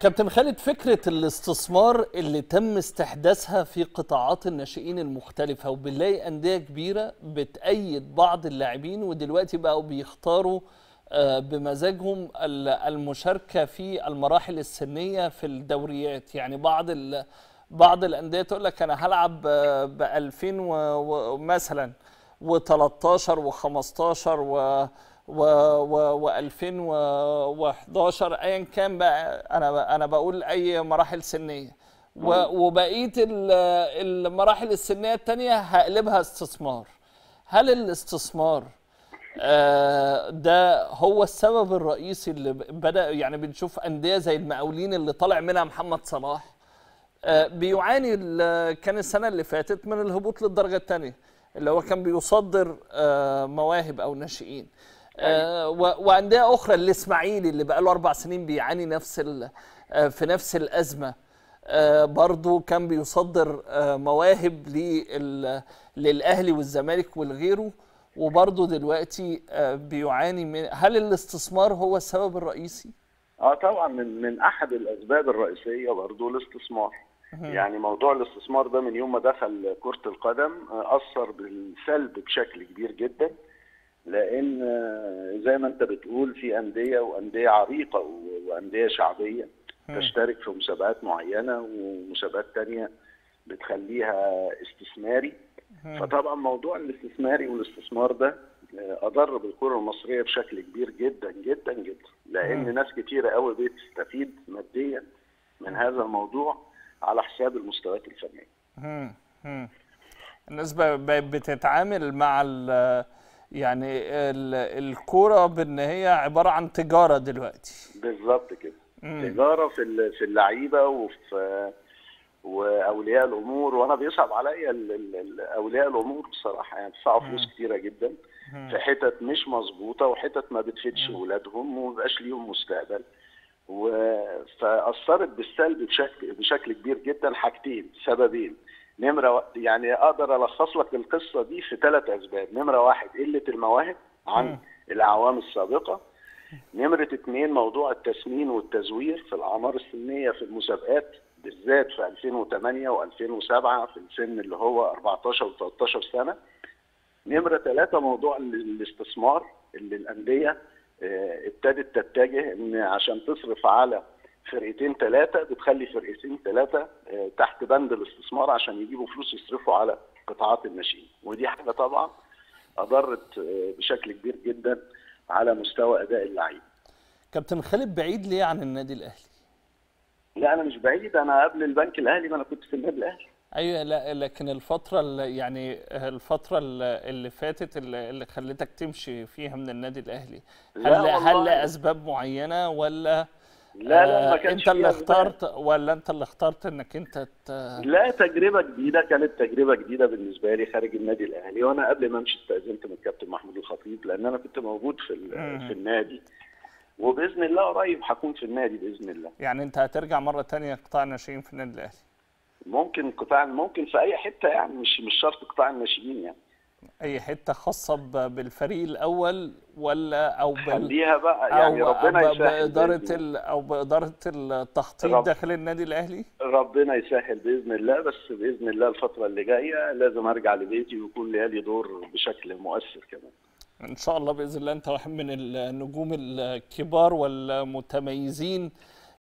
كابتن خالد فكرة الاستثمار اللي تم استحداثها في قطاعات الناشئين المختلفة وبنلاقي أندية كبيرة بتأيد بعض اللاعبين ودلوقتي بقوا بيختاروا آه، بمزاجهم ال- المشاركة في المراحل السنية في الدوريات يعني بعض ال بعض الأندية تقول لك أنا هلعب ب 2000 و- و- مثلا و13 و15 و و و و2011 ايا كان بقى انا انا بقول اي مراحل سنيه و- وبقيه ال- المراحل السنيه التانية هقلبها استثمار هل الاستثمار آه، ده هو السبب الرئيسي اللي ب- بدا يعني بنشوف انديه زي المقاولين اللي طالع منها محمد صلاح آه، بيعاني ال- كان السنه اللي فاتت من الهبوط للدرجه الثانيه اللي هو كان بيصدر آه، مواهب او ناشئين آه، و- وانديه اخرى الاسماعيلي اللي بقى له اربع سنين بيعاني نفس ال- آه، في نفس الازمه آه، برضو كان بيصدر آه، مواهب لل- للاهلي والزمالك والغيره وبرضو دلوقتي آه، بيعاني من هل الاستثمار هو السبب الرئيسي؟ اه طبعا من من احد الاسباب الرئيسيه برضه الاستثمار يعني موضوع الاستثمار ده من يوم ما دخل كره القدم آه، اثر بالسلب بشكل كبير جدا لان آه، زي ما انت بتقول في انديه وانديه عريقه و- وانديه شعبيه تشترك في مسابقات معينه ومسابقات تانية بتخليها استثماري فطبعا موضوع الاستثماري والاستثمار ده آه، اضر بالكره المصريه بشكل كبير جدا جدا جدا لان ناس كتيره قوي بتستفيد ماديا من هذا الموضوع على حساب المستويات الفنيه مم. مم. الناس ب- ب- بتتعامل مع ال يعني ال- الكوره بان هي عباره عن تجاره دلوقتي بالظبط كده تجاره في ال- في اللعيبه وفي واولياء الامور وانا بيصعب عليا ال- ال- ال- اولياء الامور بصراحه يعني بيدفعوا فلوس كتيره جدا في حتت مش مظبوطه وحتت ما بتفيدش اولادهم وما بيبقاش ليهم مستقبل و... فاثرت بالسلب بشكل بشكل كبير جدا حاجتين سببين نمره و... يعني اقدر الخص لك القصه دي في ثلاث اسباب نمره واحد قله المواهب عن الاعوام السابقه نمرة اتنين موضوع التسمين والتزوير في الأعمار السنية في المسابقات بالذات في 2008 و2007 في السن اللي هو 14 و13 سنة نمرة ثلاثة موضوع ال- الاستثمار اللي الأندية آه، ابتدت تتجه إن عشان تصرف على فرقتين ثلاثة بتخلي فرقتين ثلاثة آه، تحت بند الاستثمار عشان يجيبوا فلوس يصرفوا على قطاعات الناشئين ودي حاجة طبعا أضرت آه، بشكل كبير جدا على مستوى أداء اللعيبة كابتن خالد بعيد ليه عن النادي الاهلي؟ لا انا مش بعيد انا قبل البنك الاهلي ما انا كنت في النادي الاهلي ايوه لا لكن الفتره اللي يعني الفتره اللي اللي فاتت اللي اللي خلتك تمشي فيها من النادي الاهلي هل لا هل والله. لاسباب معينه ولا لا لا ما آه، كانش انت اللي فيها أسباب. اخترت ولا انت اللي اخترت انك انت ت... لا تجربه جديده كانت تجربه جديده بالنسبه لي خارج النادي الاهلي وانا قبل ما امشي استاذنت من الكابتن محمود الخطيب لان انا كنت موجود في ال- في النادي وباذن الله قريب هكون في النادي باذن الله يعني انت هترجع مره تانية قطاع الناشئين في النادي الاهلي ممكن قطاع ممكن في اي حته يعني مش مش شرط قطاع الناشئين يعني اي حته خاصه ب- بالفريق الاول ولا او بال... خليها بقى يعني او ربنا ب- يسهل باداره بإذن ال... او باداره التخطيط رب- داخل النادي الاهلي ربنا يسهل باذن الله بس باذن الله الفتره اللي جايه لازم ارجع لبيتي ويكون لي دور بشكل مؤثر كمان ان شاء الله باذن الله انت واحد من النجوم الكبار والمتميزين